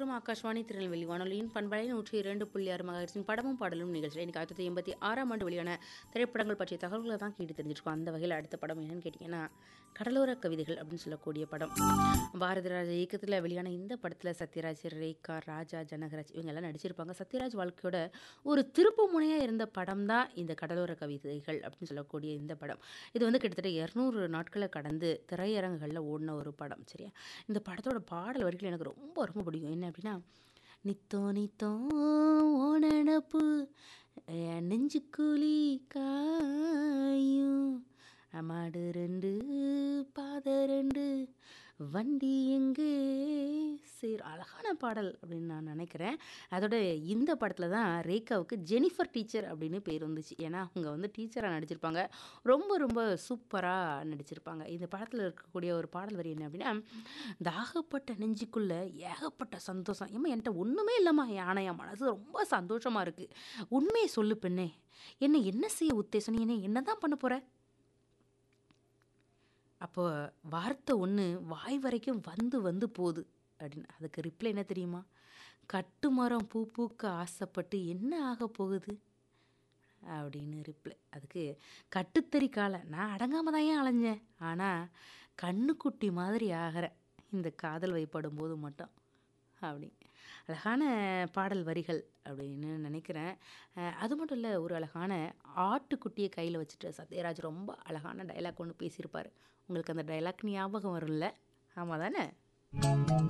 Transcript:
கேட்கலாம் ஆகாஷ்வாணி திருநெல்வேலி வானொலியின் பண்பலை நூற்றி இரண்டு புள்ளி ஆறு மகர்ஸின் படமும் பாடலும் நிகழ்ச்சி எனக்கு ஆயிரத்தி தொள்ளாயிரத்தி எண்பத்தி ஆறாம் ஆண்டு வெளியான திரைப்படங்கள் பற்றிய தகவல்களை தான் கேட்டு தெரிஞ்சிருக்கோம் அந்த வகையில் அடுத்த படம் என்னன்னு கேட்டிங்கன்னா கடலோர கவிதைகள் அப்படின்னு சொல்லக்கூடிய படம் பாரதிராஜ இயக்கத்தில் வெளியான இந்த படத்தில் சத்யராஜ் ரேகா ராஜா ஜனகராஜ் இவங்க எல்லாம் நடிச்சிருப்பாங்க சத்யராஜ் வாழ்க்கையோட ஒரு திருப்பு முனையாக இருந்த படம் தான் இந்த கடலோர கவிதைகள் அப்படின்னு சொல்லக்கூடிய இந்த படம் இது வந்து கிட்டத்தட்ட இரநூறு நாட்களை கடந்து திரையரங்குகளில் ஓடின ஒரு படம் சரியா இந்த படத்தோட பாடல் வரிகள் எனக்கு ரொம்ப ரொம்ப பிடிக்கும் என்ன அப்படின்னா நித்தோ நித்தோ ஓ நினப்பு என் நெஞ்சுக்குழி காயும் மாடு ரெண்டு பாதை ரெண்டு வண்டி எங்கே சரி அழகான பாடல் அப்படின்னு நான் நினைக்கிறேன் அதோட இந்த படத்தில் தான் ரேகாவுக்கு ஜெனிஃபர் டீச்சர் அப்படின்னு பேர் வந்துச்சு ஏன்னா அவங்க வந்து டீச்சராக நடிச்சிருப்பாங்க ரொம்ப ரொம்ப சூப்பராக நடிச்சிருப்பாங்க இந்த படத்தில் இருக்கக்கூடிய ஒரு பாடல் வரி என்ன அப்படின்னா தாகப்பட்ட நெஞ்சுக்குள்ளே ஏகப்பட்ட சந்தோஷம் ஏம்மா என்கிட்ட ஒன்றுமே இல்லைம்மா யானை என் மனசு ரொம்ப சந்தோஷமாக இருக்குது உண்மையை சொல்லு பெண்ணே என்ன என்ன செய்ய உத்தேசம் நீ என்ன என்ன தான் பண்ண போகிற அப்போ வார்த்தை ஒன்று வாய் வரைக்கும் வந்து வந்து போகுது அப்படின்னு அதுக்கு ரிப்ளை என்ன தெரியுமா கட்டுமரம் பூ பூக்க ஆசைப்பட்டு என்ன ஆக போகுது அப்படின்னு ரிப்ளை அதுக்கு கட்டுத்தறி காலை நான் அடங்காம தான் ஏன் அலைஞ்சேன் ஆனால் கண்ணுக்குட்டி மாதிரி ஆகிறேன் இந்த காதல் வைப்படும் போது மட்டும் அப்படி அழகான பாடல் வரிகள் அப்படின்னு நினைக்கிறேன் அஹ் அது மட்டும் இல்லை ஒரு அழகான ஆட்டுக்குட்டியை கையில் வச்சுட்டு சத்யராஜ் ரொம்ப அழகான டைலாக் ஒன்று பேசியிருப்பார் உங்களுக்கு அந்த டைலாக் ஞாபகம் வரும்ல ஆமாம் தானே